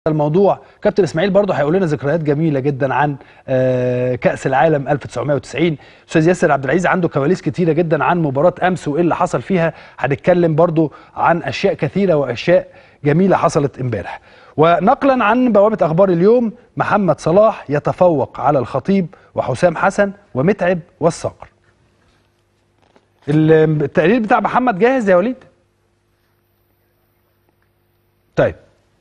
الموضوع كابتن اسماعيل برضه هيقول لنا ذكريات جميله جدا عن آه، كاس العالم 1990 استاذ ياسر عبد العزيز عنده كواليس كتيره جدا عن مباراه امس وايه اللي حصل فيها هنتكلم برضه عن اشياء كثيره واشياء جميله حصلت امبارح ونقلا عن بوابه اخبار اليوم محمد صلاح يتفوق على الخطيب وحسام حسن ومتعب والصقر التقرير بتاع محمد جاهز يا وليد طيب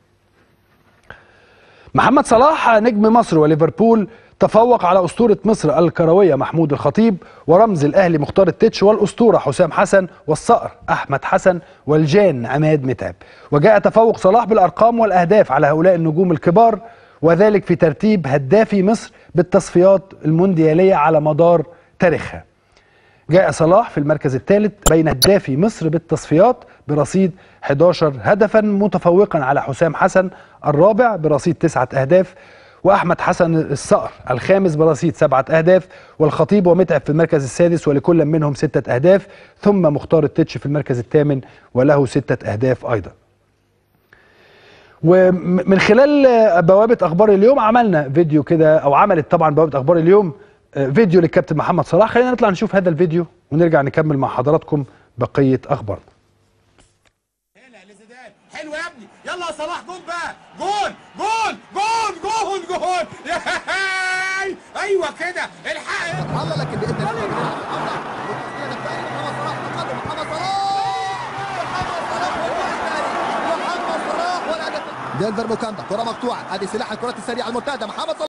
محمد صلاح نجم مصر وليفربول تفوق على أسطورة مصر الكروية محمود الخطيب ورمز الأهلي مختار التتش والأسطورة حسام حسن والصقر أحمد حسن والجان عماد متعب وجاء تفوق صلاح بالأرقام والأهداف على هؤلاء النجوم الكبار وذلك في ترتيب هدافي مصر بالتصفيات المونديالية على مدار تاريخها جاء صلاح في المركز الثالث بين هدافي مصر بالتصفيات برصيد 11 هدفا متفوقا على حسام حسن الرابع برصيد تسعة أهداف وأحمد حسن الصقر الخامس برصيد سبعة أهداف والخطيب ومتعب في المركز السادس ولكل منهم ستة أهداف ثم مختار التتش في المركز الثامن وله ستة أهداف أيضا ومن خلال بوابة أخبار اليوم عملنا فيديو كده أو عملت طبعا بوابة أخبار اليوم فيديو للكابتن محمد صلاح خلينا نطلع نشوف هذا الفيديو ونرجع نكمل مع حضراتكم بقية أخبارنا هنا لزيدان حلو يا ابني يلا يا صلاح جون بقى جون جون جون جون جون ياي! ايوه كده الحق الله لكن باذن الله محمد صلاح تقدم محمد صلاح محمد صلاح والجول الثاني محمد صلاح والهدف دينفر موكامبا كره مقطوعه هذه سلاح الكرات السريعه المرتده محمد صلاح